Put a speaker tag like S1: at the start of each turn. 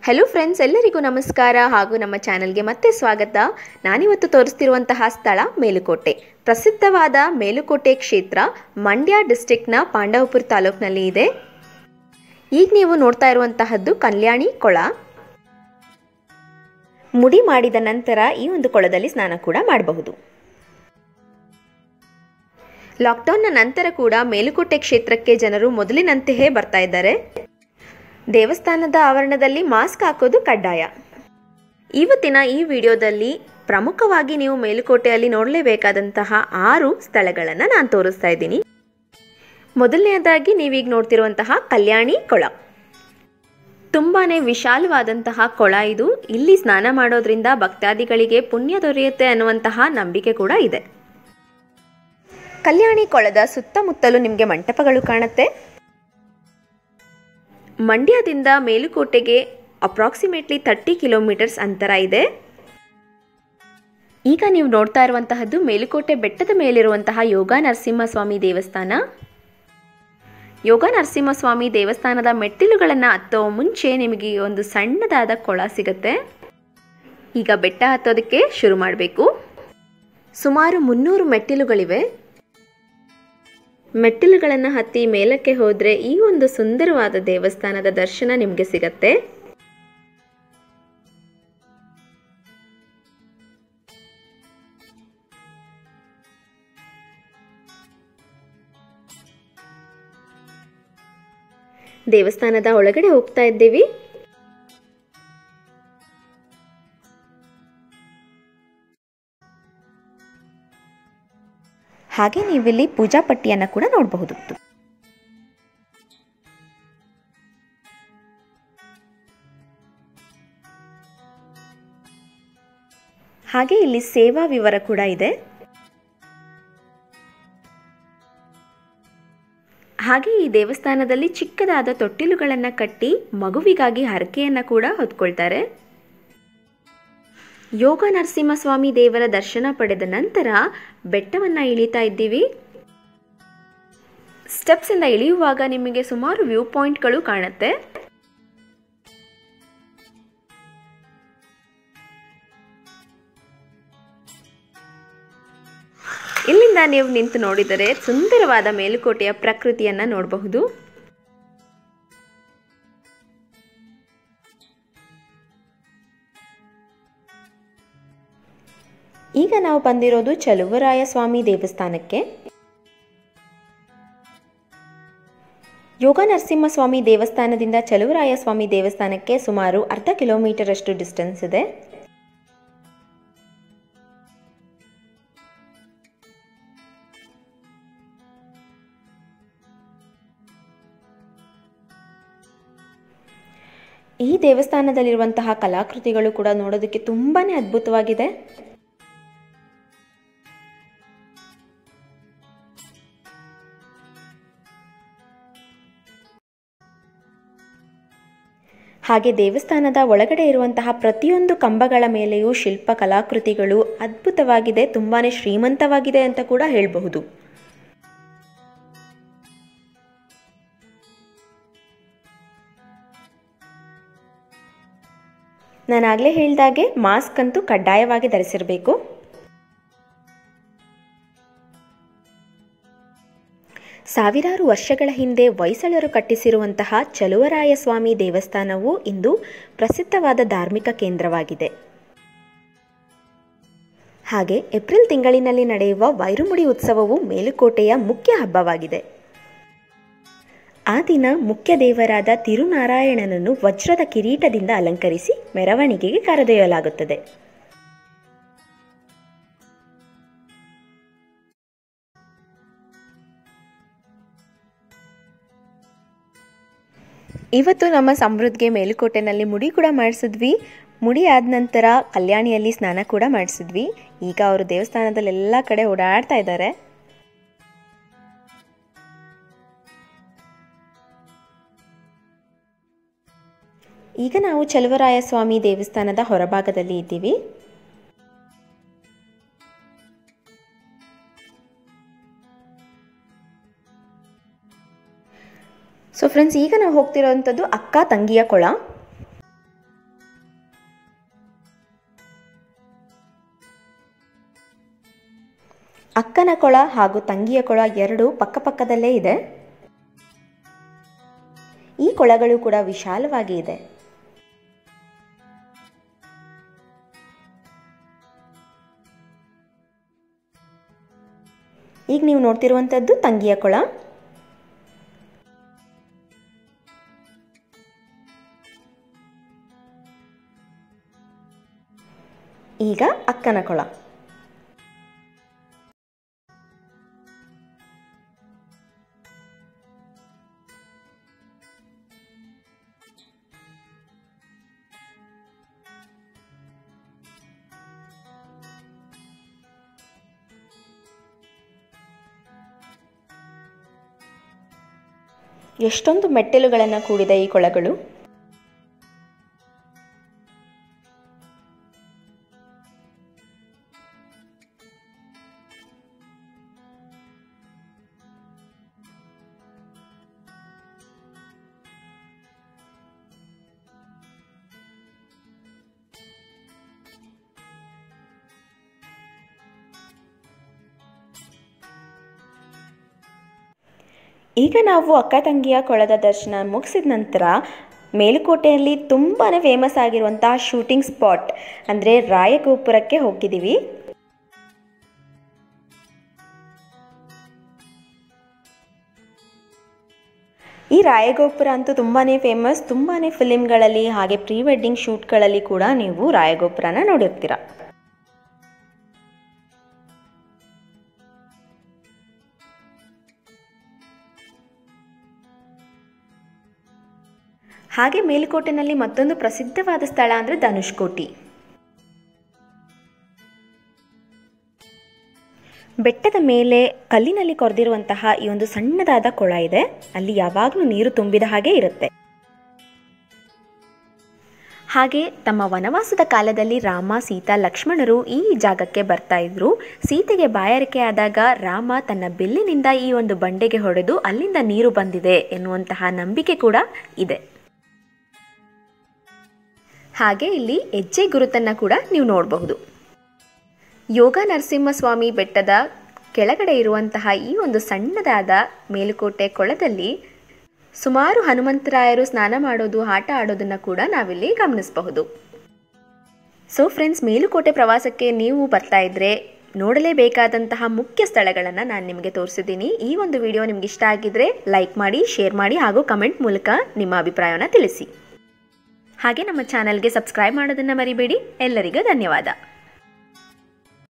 S1: hello friends ಎಲ್ಲರಿಗೂ ನಮಸ್ಕಾರ ಹಾಗೂ ನಮ್ಮ ಚಾನೆಲ್ಗೆ ಮತ್ತೆ ಸ್ವಾಗತ ನಾನಿವತ್ತು ತೋರಿಸ್ತಿರುವಂತಹ ಸ್ಥಳ ಮೇಲುಕೋಟೆ ಪ್ರಸಿದ್ಧವಾದ ಮೇಲುಕೋಟೆ ಕ್ಷೇತ್ರ ಮಂಡ್ಯ ಡಿಸ್ಟಿಕ್ನ ಪಾಂಡವಪುರ ತಾಲೂಕಿನಲ್ಲಿ ಇದೆ ಈಗ ನೀವು ನೋಡ್ತಾ ಇರುವಂತಹದ್ದು ಕಲ್ಯಾಣಿ ಕೊಳ ಮುಡಿ ಮಾಡಿದ ನಂತರ ಈ ಒಂದು ಕೊಳದಲ್ಲಿ ಸ್ನಾನ ಕೂಡ ಮಾಡಬಹುದು ಲಾಕ್ಡೌನ್ನ ನಂತರ ಕೂಡ ಮೇಲುಕೋಟೆ ಕ್ಷೇತ್ರಕ್ಕೆ ಜನರು ಮೊದಲಿನಂತೆಯೇ ಬರ್ತಾ ಇದ್ದಾರೆ ದೇವಸ್ಥಾನದ ಆವರಣದಲ್ಲಿ ಮಾಸ್ಕ್ ಹಾಕೋದು ಕಡ್ಡಾಯ ಇವತ್ತಿನ ಈ ವಿಡಿಯೋದಲ್ಲಿ ಪ್ರಮುಖವಾಗಿ ನೀವು ಮೇಲುಕೋಟೆಯಲ್ಲಿ ನೋಡಲೇಬೇಕಾದಂತಹ ಆರು ಸ್ಥಳಗಳನ್ನು ನಾನು ತೋರಿಸ್ತಾ ಇದ್ದೀನಿ ಮೊದಲನೆಯದಾಗಿ ನೀವೀಗ ನೋಡ್ತಿರುವಂತಹ ಕಲ್ಯಾಣಿ ಕೊಳ ತುಂಬಾ ವಿಶಾಲವಾದಂತಹ ಕೊಳ ಇದು ಇಲ್ಲಿ ಸ್ನಾನ ಮಾಡೋದ್ರಿಂದ ಭಕ್ತಾದಿಗಳಿಗೆ ಪುಣ್ಯ ದೊರೆಯುತ್ತೆ ಅನ್ನುವಂತಹ ನಂಬಿಕೆ ಕೂಡ ಇದೆ ಕಲ್ಯಾಣಿ ಕೊಳದ ಸುತ್ತಮುತ್ತಲು ನಿಮಗೆ ಮಂಟಪಗಳು ಕಾಣುತ್ತೆ ಮಂಡ್ಯದಿಂದ ಮೇಲುಕೋಟೆಗೆ ಅಪ್ರಾಕ್ಸಿಮೇಟ್ಲಿ ತರ್ಟಿ ಕಿಲೋಮೀಟರ್ಸ್ ಅಂತರ ಇದೆ ಈಗ ನೀವು ನೋಡ್ತಾ ಇರುವಂತಹದ್ದು ಮೇಲುಕೋಟೆ ಬೆಟ್ಟದ ಮೇಲಿರುವಂತಹ ಯೋಗ ನರಸಿಂಹಸ್ವಾಮಿ ದೇವಸ್ಥಾನ ಯೋಗ ನರಸಿಂಹಸ್ವಾಮಿ ದೇವಸ್ಥಾನದ ಮೆಟ್ಟಿಲುಗಳನ್ನು ಹತ್ತೋ ಮುಂಚೆ ನಿಮಗೆ ಒಂದು ಸಣ್ಣದಾದ ಕೊಳ ಸಿಗುತ್ತೆ ಈಗ ಬೆಟ್ಟ ಹತ್ತೋದಕ್ಕೆ ಶುರು ಮಾಡಬೇಕು ಸುಮಾರು ಮುನ್ನೂರು ಮೆಟ್ಟಿಲುಗಳಿವೆ ಮೆಟ್ಟಿಲುಗಳನ್ನು ಹತ್ತಿ ಮೇಲಕ್ಕೆ ಹೋದರೆ ಈ ಒಂದು ಸುಂದರವಾದ ದೇವಸ್ಥಾನದ ದರ್ಶನ ನಿಮಗೆ ಸಿಗತ್ತೆ ದೇವಸ್ಥಾನದ ಒಳಗಡೆ ಹೋಗ್ತಾ ಇದ್ದೀವಿ ಹಾಗೆ ನೀವಿಲ್ಲಿ ಪೂಜಾ ಪಟ್ಟಿಯನ್ನು ಕೂಡ ನೋಡಬಹುದು ಹಾಗೆ ಇಲ್ಲಿ ಸೇವಾ ವಿವರ ಕೂಡ ಇದೆ ಹಾಗೆ ಈ ದೇವಸ್ಥಾನದಲ್ಲಿ ಚಿಕ್ಕದಾದ ತೊಟ್ಟಿಲುಗಳನ್ನು ಕಟ್ಟಿ ಮಗುವಿಗಾಗಿ ಹರಕೆಯನ್ನು ಕೂಡ ಹೊತ್ಕೊಳ್ತಾರೆ ಯೋಗ ನರಸಿಂಹಸ್ವಾಮಿ ದೇವರ ದರ್ಶನ ಪಡೆದ ನಂತರ ಬೆಟ್ಟವನ್ನು ಇಳಿತಾ ಇದ್ದೀವಿ ಸ್ಟೆಪ್ಸಿಂದ ಇಳಿಯುವಾಗ ನಿಮಗೆ ಸುಮಾರು ವ್ಯೂ ಪಾಯಿಂಟ್ಗಳು ಕಾಣುತ್ತೆ ಇಲ್ಲಿಂದ ನೀವು ನಿಂತು ನೋಡಿದರೆ ಸುಂದರವಾದ ಮೇಲುಕೋಟೆಯ ಪ್ರಕೃತಿಯನ್ನು ನೋಡಬಹುದು ಈಗ ನಾವು ಬಂದಿರೋದು ಚಲುವರಾಯ ಸ್ವಾಮಿ ದೇವಸ್ಥಾನಕ್ಕೆ ಯೋಗ ನರಸಿಂಹಸ್ವಾಮಿ ದೇವಸ್ಥಾನದಿಂದ ಚಲುವರಾಯ ಸ್ವಾಮಿ ದೇವಸ್ಥಾನಕ್ಕೆ ಸುಮಾರು ಅರ್ಧ ಕಿಲೋಮೀಟರ್ ಅಷ್ಟು ಡಿಸ್ಟೆನ್ಸ್ ಇದೆ ಈ ದೇವಸ್ಥಾನದಲ್ಲಿರುವಂತಹ ಕಲಾಕೃತಿಗಳು ಕೂಡ ನೋಡೋದಕ್ಕೆ ತುಂಬಾನೇ ಅದ್ಭುತವಾಗಿದೆ ಹಾಗೆ ದೇವಸ್ಥಾನದ ಒಳಗಡೆ ಇರುವಂತಹ ಪ್ರತಿಯೊಂದು ಕಂಬಗಳ ಮೇಲೆಯೂ ಶಿಲ್ಪ ಕಲಾಕೃತಿಗಳು ಅದ್ಭುತವಾಗಿದೆ ತುಂಬಾನೇ ಶ್ರೀಮಂತವಾಗಿದೆ ಅಂತ ಕೂಡ ಹೇಳಬಹುದು ನಾನಾಗಲೇ ಹೇಳಿದಾಗೆ ಮಾಸ್ಕ್ ಅಂತೂ ಕಡ್ಡಾಯವಾಗಿ ಧರಿಸಿರಬೇಕು ಸಾವಿರಾರು ವರ್ಷಗಳ ಹಿಂದೆ ಹೊಯ್ಸಳರು ಕಟ್ಟಿಸಿರುವಂತಹ ಚಲುವರಾಯ ಸ್ವಾಮಿ ದೇವಸ್ಥಾನವು ಇಂದು ಪ್ರಸಿದ್ಧವಾದ ಧಾರ್ಮಿಕ ಕೇಂದ್ರವಾಗಿದೆ ಹಾಗೆ ಏಪ್ರಿಲ್ ತಿಂಗಳಿನಲ್ಲಿ ನಡೆಯುವ ವೈರುಮುಡಿ ಉತ್ಸವವು ಮೇಲುಕೋಟೆಯ ಮುಖ್ಯ ಹಬ್ಬವಾಗಿದೆ ಆ ದಿನ ಮುಖ್ಯ ದೇವರಾದ ತಿರುನಾರಾಯಣನನ್ನು ವಜ್ರದ ಕಿರೀಟದಿಂದ ಅಲಂಕರಿಸಿ ಮೆರವಣಿಗೆಗೆ ಕರೆದೊಯ್ಯಲಾಗುತ್ತದೆ ಇವತ್ತು ನಮ್ಮ ಸಮೃದ್ಧಿಗೆ ಮೇಲುಕೋಟೆನಲ್ಲಿ ಮುಡಿ ಕೂಡ ಮಾಡಿಸಿದ್ವಿ ಮುಡಿ ಆದ ನಂತರ ಕಲ್ಯಾಣಿಯಲ್ಲಿ ಸ್ನಾನ ಕೂಡ ಮಾಡಿಸಿದ್ವಿ ಈಗ ಅವರು ದೇವಸ್ಥಾನದಲ್ಲಿ ಎಲ್ಲ ಕಡೆ ಓಡಾಡ್ತಾ ಇದ್ದಾರೆ ಈಗ ನಾವು ಚಲುವರಾಯ ಸ್ವಾಮಿ ದೇವಸ್ಥಾನದ ಹೊರಭಾಗದಲ್ಲಿ ಇದ್ದೀವಿ ಸೊ ಫ್ರೆಂಡ್ಸ್ ಈಗ ನಾವು ಹೋಗ್ತಿರೋವಂಥದ್ದು ಅಕ್ಕ ತಂಗಿಯ ಕೊಳ ಅಕ್ಕನ ಕೊಳ ಹಾಗೂ ತಂಗಿಯ ಕೊಳ ಎರಡು ಪಕ್ಕಪಕ್ಕದಲ್ಲೇ ಇದೆ ಈ ಕೊಳಗಳು ಕೂಡ ವಿಶಾಲವಾಗಿ ಇದೆ ಈಗ ನೀವು ನೋಡ್ತಿರುವಂಥದ್ದು ತಂಗಿಯ ಕೊಳ ಈಗ ಅಕ್ಕನ ಕೊಳ ಎಷ್ಟೊಂದು ಮೆಟ್ಟಿಲುಗಳನ್ನು ಕೂಡಿದೆ ಈ ಕೊಳಗಳು ಈಗ ನಾವು ಅಕ್ಕ ತಂಗಿಯ ಕೊಳದ ದರ್ಶನ ಮುಗಿಸಿದ ನಂತರ ಮೇಲುಕೋಟೆಯಲ್ಲಿ ತುಂಬಾ ಫೇಮಸ್ ಆಗಿರುವಂತಹ ಶೂಟಿಂಗ್ ಸ್ಪಾಟ್ ಅಂದರೆ ರಾಯಗೋಪುರಕ್ಕೆ ಹೋಗಿದ್ದೀವಿ ಈ ರಾಯಗೋಪುರ ಅಂತೂ ತುಂಬಾ ಫೇಮಸ್ ತುಂಬಾ ಫಿಲಿಮ್ಗಳಲ್ಲಿ ಹಾಗೆ ಪ್ರೀ ವೆಡ್ಡಿಂಗ್ ಶೂಟ್ಗಳಲ್ಲಿ ಕೂಡ ನೀವು ರಾಯಗೋಪುರನ ನೋಡಿರ್ತೀರ ಹಾಗೆ ಮೇಲುಕೋಟೆನಲ್ಲಿ ಮತ್ತೊಂದು ಪ್ರಸಿದ್ಧವಾದ ಸ್ಥಳ ಅಂದರೆ ಧನುಷ್ಕೋಟಿ ಬೆಟ್ಟದ ಮೇಲೆ ಕಲ್ಲಿನಲ್ಲಿ ಕೊರೆದಿರುವಂತಹ ಈ ಒಂದು ಸಣ್ಣದಾದ ಕೊಳ ಇದೆ ಅಲ್ಲಿ ಯಾವಾಗಲೂ ನೀರು ತುಂಬಿದ ಹಾಗೆ ಇರುತ್ತೆ ಹಾಗೆ ತಮ್ಮ ವನವಾಸದ ಕಾಲದಲ್ಲಿ ರಾಮ ಸೀತಾ ಲಕ್ಷ್ಮಣರು ಈ ಜಾಗಕ್ಕೆ ಬರ್ತಾ ಇದ್ರು ಸೀತೆಗೆ ಬಾಯಾರಿಕೆ ಆದಾಗ ರಾಮ ತನ್ನ ಬಿಲ್ಲಿನಿಂದ ಈ ಒಂದು ಬಂಡೆಗೆ ಹೊಡೆದು ಅಲ್ಲಿಂದ ನೀರು ಬಂದಿದೆ ಎನ್ನುವಂತಹ ನಂಬಿಕೆ ಕೂಡ ಇದೆ ಹಾಗೆ ಇಲ್ಲಿ ಹೆಜ್ಜೆ ಗುರುತನ್ನು ಕೂಡ ನೀವು ನೋಡಬಹುದು ಯೋಗ ನರಸಿಂಹಸ್ವಾಮಿ ಬೆಟ್ಟದ ಕೆಳಗಡೆ ಇರುವಂತಹ ಈ ಒಂದು ಸಣ್ಣದಾದ ಮೇಲುಕೋಟೆ ಕೊಳದಲ್ಲಿ ಸುಮಾರು ಹನುಮಂತರಾಯರು ಸ್ನಾನ ಮಾಡೋದು ಆಟ ಆಡೋದನ್ನು ಕೂಡ ನಾವಿಲ್ಲಿ ಗಮನಿಸಬಹುದು ಸೊ ಫ್ರೆಂಡ್ಸ್ ಮೇಲುಕೋಟೆ ಪ್ರವಾಸಕ್ಕೆ ನೀವು ಬರ್ತಾ ಇದ್ರೆ ನೋಡಲೇಬೇಕಾದಂತಹ ಮುಖ್ಯ ಸ್ಥಳಗಳನ್ನು ನಾನು ನಿಮಗೆ ತೋರಿಸಿದ್ದೀನಿ ಈ ಒಂದು ವಿಡಿಯೋ ನಿಮ್ಗೆ ಇಷ್ಟ ಆಗಿದ್ರೆ ಲೈಕ್ ಮಾಡಿ ಶೇರ್ ಮಾಡಿ ಹಾಗೂ ಕಮೆಂಟ್ ಮೂಲಕ ನಿಮ್ಮ ಅಭಿಪ್ರಾಯವನ್ನು ತಿಳಿಸಿ ಹಾಗೆ ನಮ್ಮ ಚಾನಲ್ಗೆ ಸಬ್ಸ್ಕ್ರೈಬ್ ಮಾಡೋದನ್ನು ಮರಿಬೇಡಿ ಎಲ್ಲರಿಗೂ ಧನ್ಯವಾದ